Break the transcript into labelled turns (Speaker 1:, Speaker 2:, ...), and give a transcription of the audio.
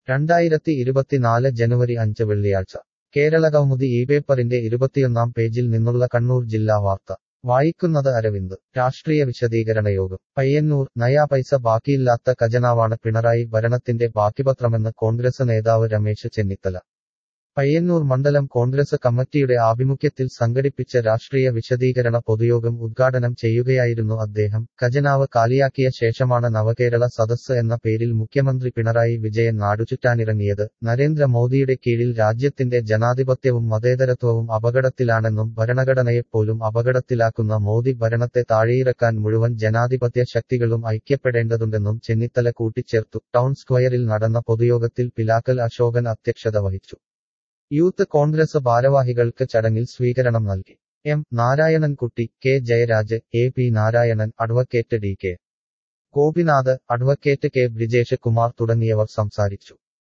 Speaker 1: രണ്ടായിരത്തി ഇരുപത്തിനാല് ജനുവരി അഞ്ച് വെള്ളിയാഴ്ച കേരളകൗമുദി ഈ പേപ്പറിന്റെ ഇരുപത്തിയൊന്നാം പേജിൽ നിന്നുള്ള കണ്ണൂർ ജില്ലാ വാർത്ത വായിക്കുന്നത് അരവിന്ദ് രാഷ്ട്രീയ വിശദീകരണ യോഗം പയ്യന്നൂർ നയാ പൈസ ബാക്കിയില്ലാത്ത ഖജനാവാണ് പിണറായി ഭരണത്തിന്റെ ബാക്കിപത്രമെന്ന് കോൺഗ്രസ് നേതാവ് രമേശ് ചെന്നിത്തല പയ്യന്നൂർ മണ്ഡലം കോൺഗ്രസ് കമ്മിറ്റിയുടെ ആഭിമുഖ്യത്തിൽ സംഘടിപ്പിച്ച രാഷ്ട്രീയ വിശദീകരണ പൊതുയോഗം ഉദ്ഘാടനം ചെയ്യുകയായിരുന്നു അദ്ദേഹം ഖജനാവ് കാലിയാക്കിയ ശേഷമാണ് നവകേരള സദസ്സ് എന്ന പേരിൽ മുഖ്യമന്ത്രി പിണറായി വിജയൻ നാടുചുറ്റാനിറങ്ങിയത് നരേന്ദ്രമോദിയുടെ കീഴിൽ രാജ്യത്തിന്റെ ജനാധിപത്യവും മതേതരത്വവും അപകടത്തിലാണെന്നും ഭരണഘടനയെപ്പോലും അപകടത്തിലാക്കുന്ന മോദി ഭരണത്തെ താഴെയിറക്കാൻ മുഴുവൻ ജനാധിപത്യ ശക്തികളും ഐക്യപ്പെടേണ്ടതുണ്ടെന്നും ചെന്നിത്തല കൂട്ടിച്ചേർത്തു ടൗൺ സ്ക്വയറിൽ നടന്ന പൊതുയോഗത്തിൽ പിലാക്കൽ അശോകൻ അധ്യക്ഷത വഹിച്ചു യൂത്ത് കോൺഗ്രസ് ഭാരവാഹികൾക്ക് ചടങ്ങിൽ സ്വീകരണം നൽകി M Narayanankutty K Jayaraj A P Narayanan advocate D K Gopinath advocate K Brijesh Kumar തുടങ്ങിയവർ സംസാരിച്ചു